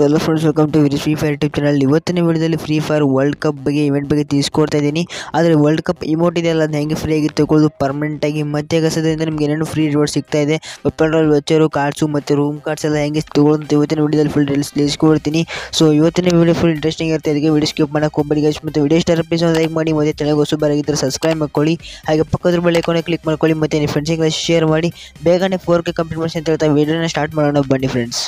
so ಎಲ್ಲ friends welcome to ವಿರಿ free fire YouTube channel ಇವತ್ತಿನ ವಿಡಿಯೋದಲ್ಲಿ ಫ್ರೀ ಫೈರ್ ವರ್ಲ್ಡ್ ಕಪ್ ಬಗ್ಗೆ ಇವೆಂಟ್ ಬಗ್ಗೆ ತಿಳಿಸ್ಕೊಡ್ತಾ ಇದ್ದೀನಿ ಆದರೆ ವರ್ಲ್ಡ್ ಕಪ್ ಇಮೋಟ್ ಇದೆಯಲ್ಲ ಅದು ಹೆಂಗೆ ಫ್ರೀ ಆಗಿ ತಗೊಳ್ಳೋದು ಪರ್ಮನೆಂಟ್ ಆಗಿ ಮತ್ತೆ ಕಸದಿಂದ ನಿಮ್ಗೆ ಏನೇನು ಫ್ರೀ ರಿವಾರ್ಡ್ ಸಿಗ್ತಾ ಇದೆ ವೆಪನ್ ವಚರು ಕಾರ್ಡ್ಸು ಮತ್ತು ರೂಮ್ ಕಾರ್ಡ್ಸ್ ಎಲ್ಲ ಹೆಂಗೆ ತಗೊಳ್ಳೋದು ಇವತ್ತಿನ ವಿಡಿಯೋದಲ್ಲಿ ಫುಲ್ ಡೀಟೇಲ್ಸ್ ತಿಳಿಸ್ಕೊಡ್ತೀನಿ ಸೊ ಇವತ್ತಿನ ವಿಡಿಯೋ ಫುಲ್ ಇಂಟ್ರೆಸ್ಟಿಂಗ್ ಇರುತ್ತೆ ಅದಕ್ಕೆ ವಿಡಿಯೋ ಸ್ಕಿಪ್ ಮಾಡಕ್ಕೆ ಹೋಗ್ಬೇಡಿ ಗೈಸ್ ಮತ್ತು ವಿಡಿಯೋ ಸ್ಟಾರ್ ಪ್ಲೀಸ್ ಒಂದು ಲೈಕ್ ಮಾಡಿ ಮತ್ತೆ ಚಾನಲ್ಗೆ ಹೊಸಬರಾಗಿದ್ದರೆ ಸಬ್ಸ್ಕ್ರೈಬ್ ಮಾಡ್ಕೊಳ್ಳಿ ಹಾಗೆ ಪಕ್ಕದ ಬೆಳೆ ಕೊನೆ ಕ್ಲಿಕ್ ಮಾಡ್ಕೊಳ್ಳಿ ಮತ್ತು ನಿಮ್ಮ ಫ್ರೆಂಡ್ಸಿಗೆಲ್ಲ ಶೇರ್ ಮಾಡಿ ಬೇಗನೆ ಫೋರ್ ಕೆ ಕಂಪ್ಲೀಟ್ ಮಾಡಿಸಿ ಅಂತ ಹೇಳ್ತಾ ವಿಡಿಯೋನ ಸ್ಟಾರ್ಟ್ ಮಾಡೋಣ ಬನ್ನಿ ಫ್ರೆಂಡ್ಸ್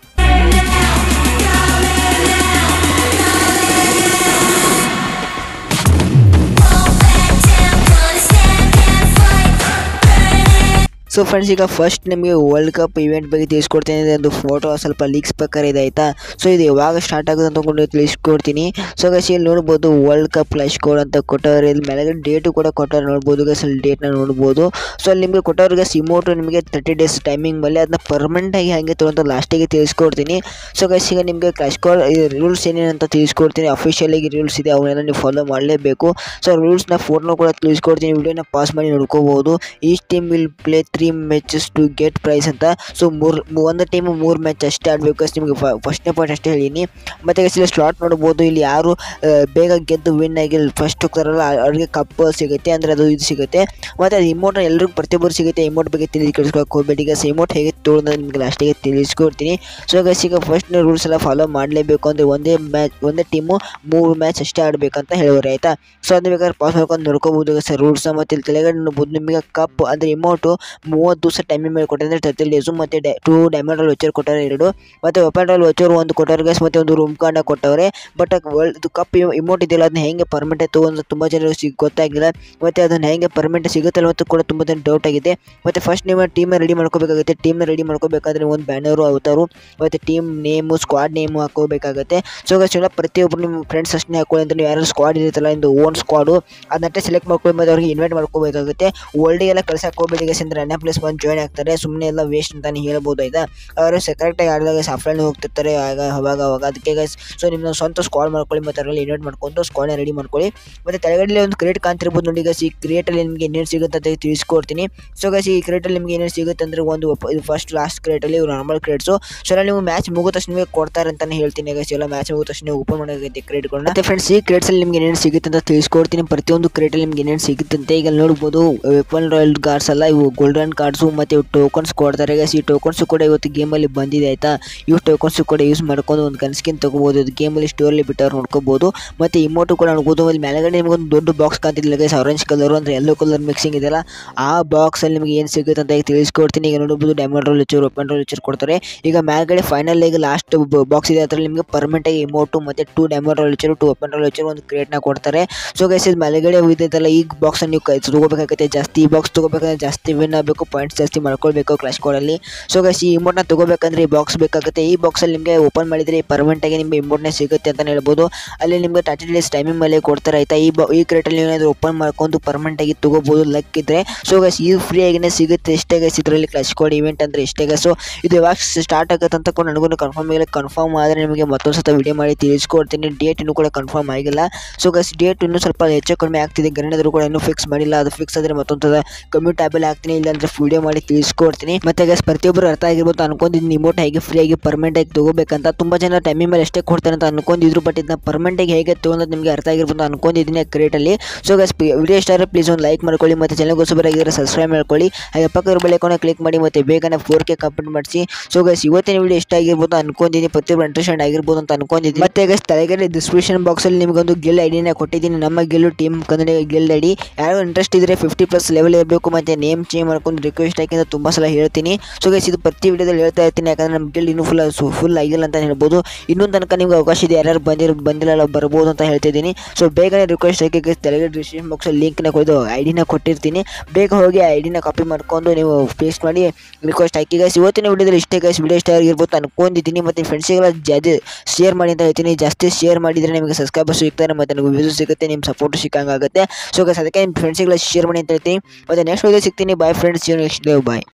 ಸೊ ಫ್ರೆಂಡ್ಸ್ ಈಗ ಫಸ್ಟ್ ನಿಮಗೆ ವರ್ಲ್ಡ್ ಕಪ್ ಇವೆಂಟ್ ಬಗ್ಗೆ ತಿಳಿಸ್ಕೊಡ್ತೀನಿ ಒಂದು ಫೋಟೋ ಸ್ವಲ್ಪ ಲೀಕ್ಸ್ ಪ್ರಕಾರ ಇದೆ ಆಯಿತಾ ಸೊ ಇದು ಯಾವಾಗ ಸ್ಟಾರ್ಟ್ ಆಗುತ್ತೆ ಅಂತ ಕೊಂಡು ತಿಳಿಸ್ಕೊಡ್ತೀನಿ ಸೊ ಗೈಸ್ ಇಲ್ಲಿ ನೋಡ್ಬೋದು ವರ್ಲ್ಡ್ ಕಪ್ ಫ್ಲಾಶ್ ಕೋಡ್ ಅಂತ ಕೊಟ್ಟವ್ರೆ ಇಲ್ಲಿ ಮೇಲೆ ಡೇಟು ಕೂಡ ಕೊಟ್ಟವ್ರೆ ನೋಡ್ಬೋದು ಗೈಸ್ ಅಲ್ಲಿ ಡೇಟ್ನ ನೋಡ್ಬೋದು ಸೊ ಅಲ್ಲಿ ನಿಮಗೆ ಕೊಟ್ಟವ್ರಿಗೆ ಸಿಮೋಟು ನಿಮಗೆ ತರ್ಟಿ ಡೇಸ್ ಟೈಮಿಂಗ್ ಮೇಲೆ ಅದನ್ನ ಪರ್ಮನೆಂಟಾಗಿ ಹಾಗೆ ತೊಗೊಂಡು ಲಾಸ್ಟಿಗೆ ತಿಳಿಸ್ಕೊಡ್ತೀನಿ ಸೊ ಗೈಸ್ ಈಗ ನಿಮಗೆ ಕ್ಲಾಶ್ ಕೋಡ್ ರೂಲ್ಸ್ ಏನೇನಂತ ತಿಳಿಸ್ಕೊಡ್ತೀನಿ ಅಫಿಷಿಯಲಾಗಿ ರೂಲ್ಸ್ ಇದೆ ಅವನ್ನೆಲ್ಲ ನೀವು ಫಾಲೋ ಮಾಡಲೇಬೇಕು ಸೊ ರೂಲ್ಸ್ನ ಫೋಟೋ ಕೂಡ ತಿಳಿಸ್ಕೊಡ್ತೀನಿ ವಿಡಿಯೋನ ಪಾಸ್ ಮಾಡಿ ನೋಡ್ಕೋಬಹುದು each team will play three matches to get prize ಅಂತ ಸೊ ಮೂರು ಒಂದು ಟೀಮು ಮೂರು ಮ್ಯಾಚ್ ಅಷ್ಟೇ ಆಡಬೇಕು ಅಷ್ಟು ನಿಮಗೆ ಫಸ್ಟ್ನೇ ಪಾಯಿಂಟ್ ಅಷ್ಟೇ ಹೇಳಿನಿ ಮತ್ತು ಇಲ್ಲಿ ಸ್ಲಾಟ್ ನೋಡ್ಬೋದು ಇಲ್ಲಿ ಯಾರು ಆ, ಬೇಗ ಗೆದ್ದು ವಿನ್ ಆಗಿ ಫಸ್ಟ್ ಹೋಗ್ತಾರಲ್ಲ ಆ- ಅವ್ರಿಗೆ ಕಪ್ ಸಿಗುತ್ತೆ ಅಂದರೆ ಅದು ಇದು ಸಿಗುತ್ತೆ ಮತ್ತು ಅದು ಇಮೋಟ್ ಎಲ್ರಿಗೂ ಪ್ರತಿಯೊಬ್ಬರು ಸಿಗುತ್ತೆ ಇಮೋಟ್ ಬಗ್ಗೆ ತಿಳಿ ಕೇಳಿಸ್ಕೊಳಕ್ಕೆ ಹೋಗ್ಬೇಡಿ ಈಗ ಇಮೋಟ್ ಹೇಗೆ ತೊಗೊಂಡು ನಿಮಗೆ ಲಾಸ್ಟಿಗೆ ತಿಳಿಸ್ಕೊಡ್ತೀನಿ ಸೊ ಗೈಸ್ ಈಗ ಫಸ್ಟ್ ರೂಲ್ಸ್ ಎಲ್ಲ ಫಾಲೋ ಮಾಡಲೇಬೇಕು ಅಂದರೆ ಒಂದೇ ಮ್ಯಾಚ್ ಒಂದೇ ಟೀಮು ಮೂರು ಮ್ಯಾಚ್ ಅಷ್ಟೇ ಆಡಬೇಕಂತ ಹೇಳೋರು ಆಯಿತಾ ಸೊ ಅದನ್ನ ಬೇಕಾದ್ರೆ ಪಾಸ್ ಮಾಡ್ಕೊಂಡು ನೋಡ್ಕೋಬೋದು ಸರ್ ರೂಲ್ಸ್ ಮತ್ತು ಇಲ್ಲಿ ತೆಳಗಡೆ ನೋಡ್ಬೋದು ನಿಮಗೆ ಕಪ್ ಅಂದರೆ ಇಮೋಟು ಮೂವತ್ತು ದಿವಸ ಟೈಮಿಂಗ್ ಮೇಲೆ ಕೊಟ್ಟಿದ್ದಾರೆ ತರ್ಟಿ ಡೇಸು ಮತ್ತು ಡೈ ಟೂ ಡೈಮಂಡ್ ರಾಲ್ ವಚರ್ ಕೊಟ್ಟಾರೆ ಎರಡು ಮತ್ತು ವೆಪನ್ ರಾಲ್ ವಚರ್ ಒಂದು ಕೊಟ್ಟಾರೆ ಗೈಸ್ ಮತ್ತು ಒಂದು ರೂಮ್ ಕಾರ್ಡ್ನ ಕೊಟ್ಟವ್ರೆ ಬಟ್ ವರ್ಲ್ಡ್ ಇದು ಕಪ್ ಇಮೋಟ್ ಇದೆಯಲ್ಲ ಅದನ್ನ ಹೆಂಗೆ ಪರ್ಮನೆಂಟ್ ತೊಗೊಂಡು ತುಂಬ ಜನರು ಸಿಗ್ ಗೊತ್ತಾಗಿಲ್ಲ ಮತ್ತು ಅದನ್ನ ಹೆಂಗೆ ಪರ್ಮನೆಂಟ್ ಸಿಗುತ್ತಲ್ಲ ಮತ್ತು ಕೂಡ ತುಂಬ ಜನ ಡೌಟ್ ಆಗಿದೆ ಮತ್ತು ಫಸ್ಟ್ ನಿಮ್ಮ ಟೀಮ್ನ ರೆಡಿ ಮಾಡ್ಕೋಬೇಕಾಗುತ್ತೆ ಟೀಮ್ನ ರೆಡಿ ಮಾಡ್ಕೋಬೇಕಾದ್ರೆ ಒಂದು ಬ್ಯಾನರು ಅವತಾರು ಮತ್ತು ಟೀಮ್ ನೇಮು ಸ್ಕ್ವಾಡ್ ನೇಮು ಹಾಕೋಬೇಕಾಗುತ್ತೆ ಸೊ ಗೈಸ್ ಎಲ್ಲ ಪ್ರತಿಯೊಬ್ಬರು ನಿಮ್ಮ ಫ್ರೆಂಡ್ಸ್ ಅಷ್ಟೇ ಹಾಕೊಳ್ಳಿ ಅಂತ ನೀವು ಯಾರು ಸ್ಕ್ವಾಡ್ ಇರುತ್ತಲ್ಲ ಇಂದು ಓನ್ ಸ್ಕ್ವಾಡು ಅದನ್ನಷ್ಟೇ ಸೆಲೆಕ್ಟ್ ಮಾಡ್ಕೊಳ್ಳಿ ಮತ್ತು ಅವ್ರಿಗೆ ಇನ್ವೈಟ್ ಮಾಡ್ಕೋಬೇಕಾಗುತ್ತೆ ವರ್ಲ್ಡಿಗೆಲ್ಲ ಕಳ್ಸಕ್ಕೆ ಹೋಗ್ಬೇಡಿ ಗೈಸ್ ಅಂದರೆ ಅನ್ನ ಪ್ಲೇಸ್ ಬಂದು ಜಾಯ್ನ್ ಆಗ್ತಾರೆ ಸುಮ್ಮನೆ ಎಲ್ಲ ವೇಸ್ಟ್ ಅಂತಾನೆ ಹೇಳ್ಬೋದು ಆಯ್ತಾ ಅವರು ಕರೆಕ್ಟಾಗಿ ಆಡಿದಾಗ ಸಾಫ್ಟ್ವೇರ್ ಹೋಗ್ತಿರ್ತಾರೆ ಆಗ ಅವಾಗ ಅವಾಗ ಅದಕ್ಕೆ ಗೈಸ್ ಸೊ ನಿಮ್ಮ ಸ್ವಂತ ಸ್ಕ್ವಾಡ್ ಮಾಡ್ಕೊಳ್ಳಿ ಮತ್ತು ಅದರಲ್ಲಿ ಇನ್ವೈಟ್ ಮಾಡ್ಕೊಂಡು ಸ್ಕ್ವಾಡ್ನ ರೆಡಿ ಮಾಡ್ಕೊಳ್ಳಿ ಮತ್ತು ಕೆಳಗಡೆ ಒಂದು ಕ್ರಿಯೇಟ್ ಕಾಣ್ತಿರ್ಬೋದು ನೋಡಿ ಗೈಸ್ ಈ ಕ್ರಿಯೇಟಲ್ಲಿ ನಿಮಗೆ ಏನೇನು ಸಿಗುತ್ತೆ ಅಂತ ತಿಳಿಸ್ಕೊಡ್ತೀನಿ ಸೊ ಗೈಸ್ ಈ ಕ್ರಿಯೇಟಲ್ಲಿ ನಿಮಗೆ ಏನೇನು ಸಿಗುತ್ತೆ ಅಂದರೆ ಒಂದು ಒಪ್ಪ- ಇದು ಫಸ್ಟ್ ಲಾಸ್ಟ್ ಕ್ರಿಯೇಟಲ್ಲಿ ನಾರ್ಮಲ್ ಕ್ರಿಯೇಟ್ಸು ಸೊ ಅಲ್ಲಿ ನೀವು ಮ್ಯಾಚ್ ಮುಗಿದ ತಕ್ಷಣ ನಿಮಗೆ ಕೊಡ್ತಾರೆ ಅಂತಾನೆ ಹೇಳ್ತೀನಿ ಗೈಸ್ ಎಲ್ಲ ಮ್ಯಾಚ್ ಮುಗಿದ ತಕ್ಷಣ ಓಪನ್ ಮಾಡೋದಕ್ಕೆ ಕ್ರಿಯೇಟ್ಗಳನ್ನ ಮತ್ತೆ ಫ್ರೆಂಡ್ಸ್ ಈ ಕ್ರಿಯೇಟ್ಸಲ್ಲಿ ನಿಮ್ಗೆ ಏನೇನು ಸಿಗುತ್ತೆ ಅಂತ ತಿಳಿಸ್ಕೊಡ್ತೀನಿ ಪ್ರತಿಯೊಂದು ಕ್ರಿಯೇಟಲ್ಲಿ ನಿಮ್ಗೆ ಏನೇನು ಸಿಗುತ್ತಂತೆ ಈಗ ಅಲ್ಲಿ ನೋಡ್ಬೋದು ವೆಪನ್ ರಾಯಲ್ ಕಾರ್ಡ್ಸ್ ಅಲ್ಲ ಇವು ಗೋಲ್ಡನ್ ಕಾರ್ಡ್ಸು ಮತ್ತು ಇವು ಟೋಕನ್ಸ್ ಕೊಡ್ತಾರೆ ಗೈಸ್ ಈ ಟೋಕನ್ಸ್ ಕೂಡ ಇವತ್ತು ಗೇಮಲ್ಲಿ ಬಂದಿದೆ ಆಯ್ತಾ ಇವು ಟೋಕನ್ಸ್ ಕೂಡ ಯೂಸ್ ಮಾಡ್ಕೊಂಡು ಒಂದು ಗನ್ಸ್ಕಿನ್ ತಗೋಬೋದು ಅದು ಗೇಮಲ್ಲಿ ಸ್ಟೋರಲ್ಲಿ ಬಿಟ್ಟವ್ರು ನೋಡ್ಕೋಬೋದು ಮತ್ತು ಇಮೋಟು ಕೂಡ ನೋಡ್ಬೋದು ಅಲ್ಲಿ ಮೇಲೆಗಡೆ ನಿಮ್ಗೆ ಒಂದು ದೊಡ್ಡ ಬಾಕ್ಸ್ ಕಾಣ್ತಿದ್ದಿಲ್ಲ ಗೈಸ್ ಆರೆಂಜ್ ಕಲರ್ ಅಂದರೆ ಯೆಲ್ಲೋ ಕಲರ್ ಮಿಕ್ಸಿಂಗ್ ಇದೆಯಲ್ಲ ಆ ಬಾಕ್ಸಲ್ಲಿ ನಿಮಗೆ ಏನು ಸಿಗುತ್ತೆ ಅಂತ ಈಗ ತಿಳಿಸ್ಕೊಡ್ತೀನಿ ಈಗ ನೋಡ್ಬೋದು diamond roll voucher weapon roll voucher ಕೊಡ್ತಾರೆ ಈಗ ಮೇಲ್ಗಡೆ ಫೈನಲ್ ಈಗ ಲಾಸ್ಟ್ ಬಾಕ್ಸ್ ಇದೆ ಅದರಲ್ಲಿ ನಿಮಗೆ ಪರ್ಮನೆಂಟಾಗಿ ಇಮೋಟು ಮತ್ತು two diamond roll voucher two weapon roll voucher ಒಂದು ಕ್ರಿಯೇಟ್ನ ಕೊಡ್ತಾರೆ ಸೊ ಗೈಸ್ ಇದು ಮೇಲ್ಗಡೆ ಇದೆಲ್ಲ ಈ ಬಾಕ್ಸ್ ನೀವು ಕೈ ತಗೋಬೇಕಾಗುತ್ತೆ ಜಾಸ್ತಿ ಈ ಬಾಕ್ಸ್ ತಗೋಬೇಕಂದ್ರೆ ಜಾಸ್ತಿ ವಿನ್ ಆಗಬೇಕು ಪಾಯಿಂಟ್ಸ್ ಜಾಸ್ತಿ ಮಾಡ್ಕೊಳ್ಬೇಕು ಕ್ಲಾಶ್ ಕೋಡಲ್ಲಿ ಸೊ ಗೈಸ್ ಈ ಇಮೋಟ್ನ ತಗೋಬೇಕಂದ್ರೆ ಈ ಬಾಕ್ಸ್ ಬೇಕಾಗುತ್ತೆ ಈ ಬಾಕ್ಸಲ್ಲಿ ನಿಮಗೆ ಓಪನ್ ಮಾಡಿದರೆ ಪರ್ಮನೆಂಟ್ ಆಗಿ ನಿಮಗೆ ಇಮೋಟ್ನೇ ಸಿಗುತ್ತೆ ಅಂತ ಹೇಳ್ಬೋದು ಅಲ್ಲಿ ನಿಮಗೆ ತರ್ಟಿ ಡೇಸ್ ಟೈಮಿಂಗ್ ಮೇಲೆ ಕೊಡ್ತಾರೆ ಆಯ್ತಾ ಈ ಬಾ ಈ ಕ್ರೇಟಲ್ಲಿ ಏನಾದರೂ ಓಪನ್ ಮಾಡ್ಕೊಂಡು ಪರ್ಮನೆಂಟ್ ಆಗಿ ತಗೋಬೋದು ಲಕ್ ಇದ್ರೆ ಸೊ ಗೈಸ್ ಇದು ಫ್ರೀ ಆಗಿನೇ ಸಿಗುತ್ತೆ ಇಷ್ಟೇ ಗೈಸ್ ಇದರಲ್ಲಿ ಕ್ಲಾಶ್ ಕೋಡ್ ಇವೆಂಟ್ ಅಂದ್ರೆ ಇಷ್ಟೇ ಗೈಸ್ ಇದು ಯಾವಾಗ ಸ್ಟಾರ್ಟ್ ಆಗುತ್ತೆ ಅಂತ ಕೂಡ ನನಗೂ ಕನ್ಫರ್ಮ್ ಆಗಿಲ್ಲ ಕನ್ಫರ್ಮ್ ಆದರೆ ನಿಮಗೆ ಮತ್ತೊಂದು ಸತ ವಿಡಿಯೋ ಮಾಡಿ ತಿಳಿಸ್ಕೊಡ್ತೀನಿ ಡೇಟ್ ಇನ್ನೂ ಕೂಡ ಕನ್ಫರ್ಮ್ ಆಗಿಲ್ಲ ಸೊ ಗೈಸ್ ಡೇಟ್ ಇನ್ನೂ ಸ್ವಲ್ಪ ಹೆಚ್ಚು ಕಡಿಮೆ ಆಗ್ತಿದೆ ಗರಣಿದ್ರು ಕೂಡ ಇನ್ನೂ ಫಿಕ್ಸ್ ಮಾಡಿಲ್ಲ ಅದು ಫಿಕ್ಸ್ ಆದರೆ ಮತ್ತೊಂದು ಸಲ ಕಮ್ಮಿ ಟ್ಯಾಬಲ್ ಹಾಕ್ತೀನಿ ಇಲ್ಲಾಂದ್ರೆ ವಿಡಿಯೋ ಮಾಡಿ ತಿಳಿಸ್ಕೊಡ್ತೀನಿ ಮತ್ತೆ ಗೈಸ್ ಪ್ರತಿಯೊಬ್ಬರು ಅರ್ಥ ಆಗಿರ್ಬೋದು ಅನ್ಕೊಂಡಿದ್ದೀನಿ ಇಮೋಟ್ ಹೇಗೆ ಫ್ರೀ ಆಗಿ ಪರ್ಮನೆಂಟ್ ಆಗಿ ತಗೋಬೇಕಂತ ತುಂಬ ಜನ ಟೈಮಿಂಗ್ ಮೇಲೆ ಎಷ್ಟೇ ಕೊಡ್ತಾರೆ ಅಂತ ಅನ್ಕೊಂಡಿದ್ರು ಬಟ್ ಇದನ್ನ ಪರ್ಮನೆಂಟ್ ಆಗಿ ಹೇಗೆ ತೊಗೊಂಡು ನಿಮಗೆ ಅರ್ಥ ಆಗಿರ್ಬೋದು ಅನ್ಕೊಂಡಿದ್ದೀನಿ ಕ್ರೇಟಲ್ಲಿ ಸೊ ಗೈಸ್ ವಿಡಿಯೋ ಇಷ್ಟ ಆದರೆ ಪ್ಲೀಸ್ ಒಂದು ಲೈಕ್ ಮಾಡ್ಕೊಳ್ಳಿ ಮತ್ತು ಚಾನಲ್ಗೆ ಹೊಸಬರಾಗಿರೋ ಸಬ್ಸ್ಕ್ರೈಬ್ ಮಾಡ್ಕೊಳ್ಳಿ ಹಾಗೆ ಪಕ್ಕದ ಬೆಳೆಕೋನ ಕ್ಲಿಕ್ ಮಾಡಿ ಮತ್ತು ಬೇಗನೆ ಫೋರ್ ಕೆ ಕಂಪ್ಲೀಟ್ ಮಾಡಿಸಿ ಸೊ ಗೈಸ್ ಇವತ್ತಿನ ವಿಡಿಯೋ ಇಷ್ಟ ಆಗಿರ್ಬೋದು ಅನ್ಕೊಂಡಿದ್ದೀನಿ ಪ್ರತಿಯೊಬ್ಬರು ಇಂಟ್ರೆಸ್ಟ್ ಆಗಿರ್ಬೋದು ಅಂತ ಅನ್ಕೊಂಡಿದ್ದೀನಿ ಮತ್ತೆ ಗೈಸ್ ತಲೆಗಡೆ ಡಿಸ್ಕ್ರಿಪ್ಷನ್ ಬಾಕ್ಸಲ್ಲಿ ನಿಮಗೊಂದು ಗೆಲ್ ಐಡಿನ ಕೊಟ್ಟಿದ್ದೀನಿ ನಮ್ಮ guild team Kannada guild ID ಯಾರು ಇಂಟ್ರೆಸ್ಟ್ ಇದ್ದರೆ ಫಿಫ್ಟಿ ಪ್ಲಸ್ ಲೆವೆಲ್ ಇರಬೇಕು ಮತ್ತು ನೇಮ್ ಚೇಂಜ್ ಮಾಡ್ಕೊಂಡು ರಿಕ್ವೆಸ್ಟ್ ಹಾಕಿ ಅಂತ ತುಂಬ ಸಲ ಹೇಳ್ತೀನಿ ಸೊ ಗೈಸ್ ಇದು ಪ್ರತಿ ವಿಡಿಯೋದಲ್ಲಿ ಹೇಳ್ತಾ ಇರ್ತೀನಿ ಯಾಕಂದ್ರೆ ನಮ್ಮ ಗೆಲ್ ಇನ್ನೂ ಫುಲ್ ಫುಲ್ ಆಗಿಲ್ಲ ಅಂತ ಹೇಳ್ಬೋದು ಇನ್ನೊಂದು ತನಕ ನಿಮ್ಗೆ ಅವಕಾಶ ಇದೆ ಯಾರ್ಯಾರು ಬಂದಿರೋ ಬಂದಿಲ್ಲ ಬರ್ಬೋದು ಅಂತ ಹೇಳ್ತಿದ್ದೀನಿ ಸೊ ಬೇಗನೆ ರಿಕ್ವೆಸ್ಟ್ ಹಾಕಿ ಗೈಸ್ ತೆಲುಗು ಡಿಸ್ಕ್ರಿಪ್ಷನ್ ಬಾಕ್ಸಲ್ಲಿ ಲಿಂಕ್ನ ಕೊಯ್ದು ಐಡಿನ ಕೊಟ್ಟಿರ್ತೀನಿ ಬೇಗ ಹೋಗಿ ಐಡಿನ ಕಾಪಿ ಮಾಡ್ಕೊಂಡು ನೀವು ಪೇಸ್ಟ್ ಮಾಡಿ ರಿಕ್ವೆಸ್ಟ್ ಹಾಕಿ ಗೈಸ್ ಇವತ್ತಿನ ವಿಡಿಯೋದಲ್ಲಿ ಇಷ್ಟೇ ಗೈಸ್ ವಿಡಿಯೋ ಇಷ್ಟ ಆಗಿರ್ಬೋದು ಅನ್ಕೊಂಡಿದ್ದೀನಿ ಮತ್ತು ಫ್ರೆಂಡ್ಸಿಗೆಲ್ಲ ಜಾಸ್ತಿ ಶೇರ್ ಮಾಡಿ ಅಂತ ಹೇಳ್ತೀನಿ ಜಾಸ್ತಿ ಶೇರ್ ಮಾಡಿದರೆ ನಿಮಗೆ ಸಬ್ಸ್ಕ್ರೈಬರ್ಸ್ ಸಿಗ್ತಾರೆ ಮತ್ತು ನನಗೆ ವ್ಯೂಸ್ ಸಿಗುತ್ತೆ ನಿಮ್ಮ ಸಪೋರ್ಟ್ ಸಿಕ್ಕಂಗಾಗುತ್ತೆ ಸೊ ಗೈಸ್ ಅದಕ್ಕೆ ನಿಮ್ಮ ಫ್ರೆಂಡ್ಸಿಗೆಲ್ಲ ಶೇರ್ ಮಾಡಿ ಅಂತ ಹೇಳ್ತೀನಿ ಮತ್ತು ನೆಕ್ಸ್ಟ್ ವಿಡಿಯೋ ಸಿಗ್ತೀನಿ ಬಾಯ್ ಫ್ರೆಂಡ್ಸ್ ನೆಕ್ಸ್ಟ್ ಡೇ ಬಾಯ್